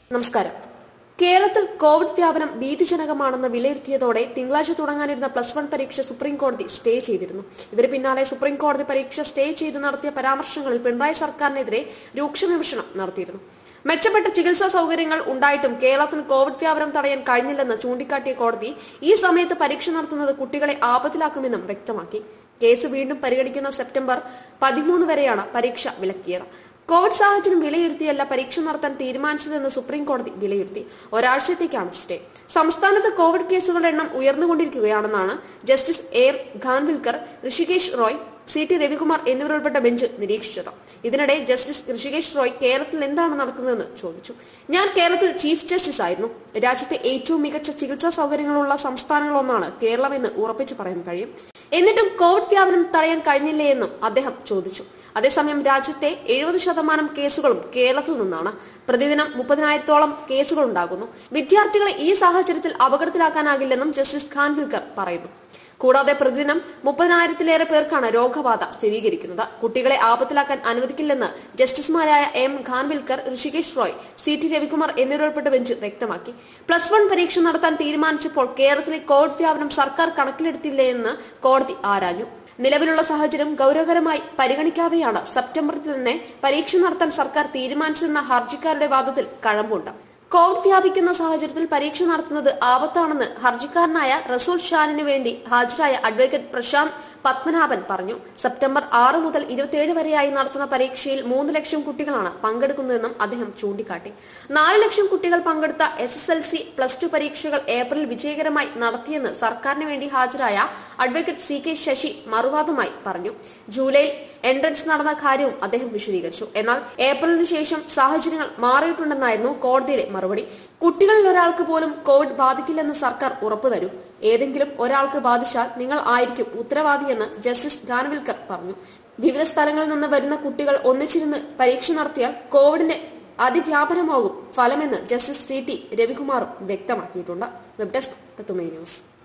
നമസ്കാരം കേരളത്തിൽ കോവിഡ് വ്യാപനം ഭീതിജനകമാണെന്ന് വിലയിരുത്തിയതോടെ തിങ്കളാഴ്ച തുടങ്ങാനിരുന്ന പ്ലസ് വൺ പരീക്ഷ സുപ്രീം കോടതി സ്റ്റേ ചെയ്തിരുന്നു ഇതിന് പിന്നാലെ സുപ്രീം കോടതി പരീക്ഷ സ്റ്റേ ചെയ്ത് നടത്തിയ പരാമർശങ്ങളിൽ പിണറായി സർക്കാരിനെതിരെ രൂക്ഷ വിമർശനം നടത്തിയിരുന്നു മെച്ചപ്പെട്ട ചികിത്സാ സൗകര്യങ്ങൾ ഉണ്ടായിട്ടും കേരളത്തിന് കോവിഡ് വ്യാപനം തടയാൻ കഴിഞ്ഞില്ലെന്ന് ചൂണ്ടിക്കാട്ടിയ കോടതി ഈ സമയത്ത് പരീക്ഷ നടത്തുന്നത് കുട്ടികളെ ആപത്തിലാക്കുമെന്നും വ്യക്തമാക്കി കേസ് വീണ്ടും പരിഗണിക്കുന്ന സെപ്റ്റംബർ പതിമൂന്ന് വരെയാണ് പരീക്ഷ വിലക്കിയത് കോവിഡ് സാഹചര്യം വിലയിരുത്തിയല്ല പരീക്ഷ നടത്താൻ തീരുമാനിച്ചതെന്ന് സുപ്രീം കോടതി വിലയിരുത്തി ഒരാഴ്ചത്തേക്കാണ് സ്റ്റേ സംസ്ഥാനത്ത് കോവിഡ് കേസുകളുടെ എണ്ണം ഉയർന്നുകൊണ്ടിരിക്കുകയാണെന്നാണ് justice A M Khanwilkar Hrishikesh Roy C T Ravikumar എന്നിവരുൾപ്പെട്ട ബെഞ്ച് നിരീക്ഷിച്ചത് ഇതിനിടെ ജസ്റ്റിസ് ഋഷികേഷ് റോയ് കേരളത്തിൽ എന്താണ് നടക്കുന്നതെന്ന് ചോദിച്ചു ഞാൻ കേരളത്തിൽ ചീഫ് ജസ്റ്റിസ് ആയിരുന്നു രാജ്യത്തെ ഏറ്റവും മികച്ച ചികിത്സാ സൗകര്യങ്ങളുള്ള സംസ്ഥാനങ്ങളൊന്നാണ് കേരളമെന്ന് ഉറപ്പിച്ചു പറയാൻ കഴിയും എന്നിട്ടും കോവിഡ് വ്യാപനം തടയാൻ കഴിഞ്ഞില്ലേ എന്നും അദ്ദേഹം ചോദിച്ചു അതേസമയം രാജ്യത്തെ എഴുപത് ശതമാനം കേസുകളും കേരളത്തിൽ നിന്നാണ് പ്രതിദിനം മുപ്പതിനായിരത്തോളം കേസുകൾ ഉണ്ടാകുന്നു വിദ്യാർത്ഥികളെ ഈ സാഹചര്യത്തിൽ അപകടത്തിലാക്കാനാകില്ലെന്നും ജസ്റ്റിസ് ഖാൻവിൽക്കർ പറയുന്നു കൂടാതെ പ്രതിദിനം മുപ്പതിനായിരത്തിലേറെ പേർക്കാണ് രോഗബാധ സ്ഥിരീകരിക്കുന്നത് കുട്ടികളെ ആപത്തിലാക്കാൻ അനുവദിക്കില്ലെന്ന് ജസ്റ്റിസുമാരായ M Khanwilkar Hrishikesh Roy C T Ravikumar എന്നിവരുൾപ്പെട്ട ബെഞ്ച് വ്യക്തമാക്കി പ്ലസ് വൺ പരീക്ഷ നടത്താൻ തീരുമാനിച്ചപ്പോൾ കേരളത്തിലെ കോവിഡ് വ്യാപനം സർക്കാർ കണക്കിലെടുത്തില്ലേ എന്ന് കോടതി ആരാഞ്ഞു നിലവിലുള്ള സാഹചര്യം ഗൌരവകരമായി പരിഗണിക്കാതെയാണ് സെപ്റ്റംബറിൽ തന്നെ പരീക്ഷ നടത്താൻ സർക്കാർ തീരുമാനിച്ചതെന്ന ഹർജിക്കാരുടെ വാദത്തിൽ കഴമ്പുണ്ട് കോവിഡ് വ്യാപിക്കുന്ന സാഹചര്യത്തിൽ പരീക്ഷ നടത്തുന്നത് ആപത്താണെന്ന് ഹർജിക്കാരനായ റസൂൽ ഷാനിന് വേണ്ടി ഹാജരായ അഡ്വക്കേറ്റ് പ്രശാന്ത് പത്മനാഭൻ പറഞ്ഞു സെപ്റ്റംബർ ആറ് മുതൽ ഇരുപത്തിയേഴ് വരെയായി നടത്തുന്ന പരീക്ഷയിൽ മൂന്ന് ലക്ഷം കുട്ടികളാണ് പങ്കെടുക്കുന്നതെന്നും അദ്ദേഹം ചൂണ്ടിക്കാട്ടി നാല് ലക്ഷം കുട്ടികൾ പങ്കെടുത്ത S S L C plus two പരീക്ഷകൾ ഏപ്രിൽ വിജയകരമായി നടത്തിയെന്ന് സർക്കാരിന് വേണ്ടി ഹാജരായ അഡ്വക്കേറ്റ് സി കെ ശശി മറുവാദമായി പറഞ്ഞു ജൂലൈയിൽ എൻട്രൻസ് നടന്ന കാര്യവും അദ്ദേഹം വിശദീകരിച്ചു എന്നാൽ ഏപ്രിലിന് ശേഷം സാഹചര്യങ്ങൾ മാറിയിട്ടുണ്ടെന്നായിരുന്നു കോടതിയുടെ മറുപടി കുട്ടികളിൽ ഒരാൾക്ക് പോലും കോവിഡ് ബാധിക്കില്ലെന്ന് സർക്കാർ ഉറപ്പു തരും ഏതെങ്കിലും ഒരാൾക്ക് ബാധിച്ചാൽ നിങ്ങൾ ആയിരിക്കും ഉത്തരവാദിയെന്ന് ജസ്റ്റിസ് ഖാൻവിൽക്കർ പറഞ്ഞു വിവിധ സ്ഥലങ്ങളിൽ നിന്ന് വരുന്ന കുട്ടികൾ ഒന്നിച്ചിരുന്ന് പരീക്ഷ നടത്തിയാൽ കോവിഡിന്റെ അതിവ്യാപനമാകും ഫലമെന്ന് ജസ്റ്റിസ് സി ടി രവികുമാറും വ്യക്തമാക്കിയിട്ടുണ്ട് വെബ് ഡെസ്ക് തത്തുമൈ ന്യൂസ്